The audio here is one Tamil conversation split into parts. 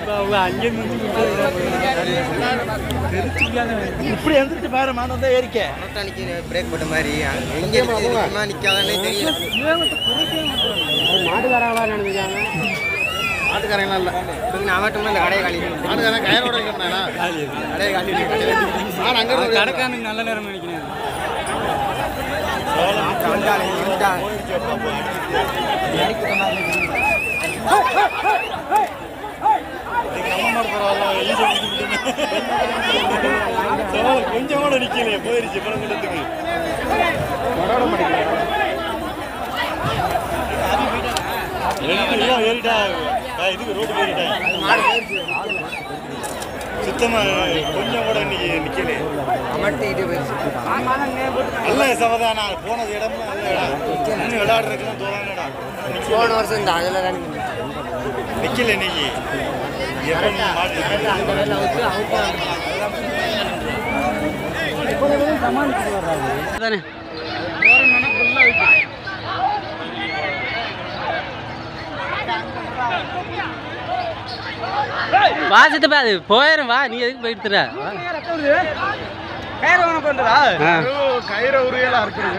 இப்படி எந்திரிச்சு பாரு மாடு வந்தா ஏறிக்க பிரேக் போட்ட மாதிரி எங்கே நிற்குமா நிற்காதானே தெரியல மாட்டுக்காரங்களா நினைச்சாங்க மாட்டுக்காரங்களாம் இல்ல நான் மட்டும் இந்த கடையை காலி மாட்டுக்காரன் கயரோட இருக்கிறானா கடையை காலி மாடு அங்க இருந்து கடைக்காரனுக்கு நல்ல நேரம் நினைக்கிறேன் வந்தாலே வந்தாலே கொஞ்சம் கூட நிக்கலையே போயிருச்சு பணம் கொடுத்துக்கு ஏறிட்டா இதுக்கு ரோடு போயிட்டேன் சுத்தமா கொஞ்சம் கூட இன்னைக்கு நிக்கலையே அமர்த்திட்டு போயிடுச்சு நல்ல சவதான் நான் போனது இடம்லாம் நல்ல இடம் இன்னும் விளையாடுறதுக்குலாம் தோறான இடம் போன வருஷம் இந்த அதில் தான் நிக்கல இன்னைக்கு எப்ப மாடு அந்த வேலை விட்டு அவுட் தானே வா சித்து அது போயிடும் வா நீ எதுக்கு போயிட்டு தர கயிறு உனக்கு வந்துடா ஆ. கயிறு உரியலா இருக்குங்க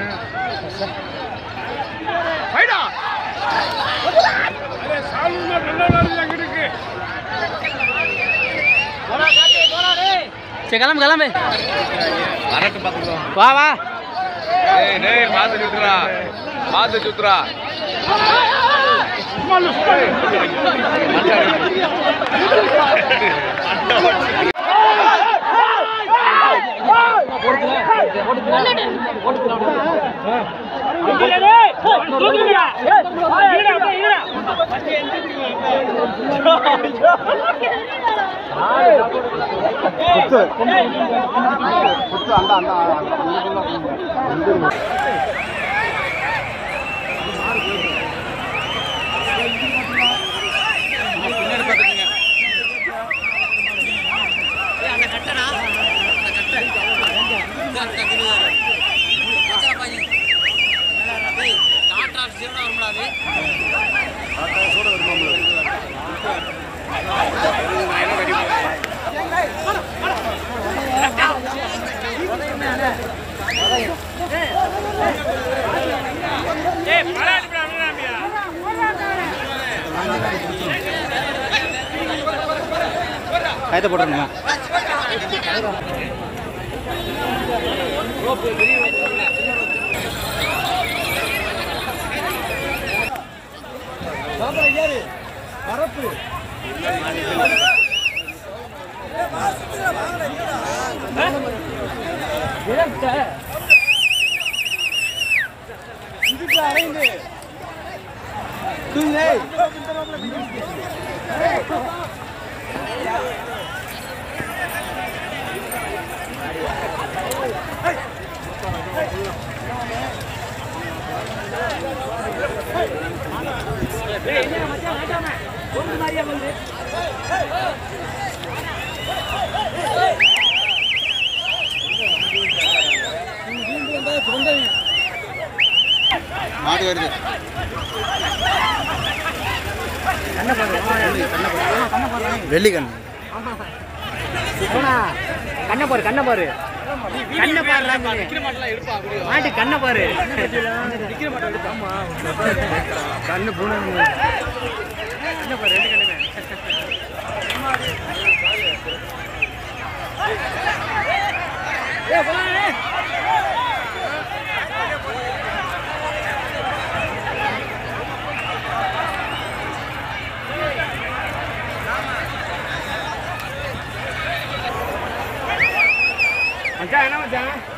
பைடா சரி கிளம்பு கிளம்பு வரட்டு பாத்துக்கலாம் வா வா டேய் டேய் மாத்து சுத்துறா மாத்து சுத்துறா கயத்தை போட்டுருங்க மாடு வருது வெள்ளிக்கண் கண்ணை பாரு கண்ணை பாரு கண்ணை பாரு மாட்டு கண்ணை பாரு கண்ணு பூனை மச்சான் என்ன மச்சான்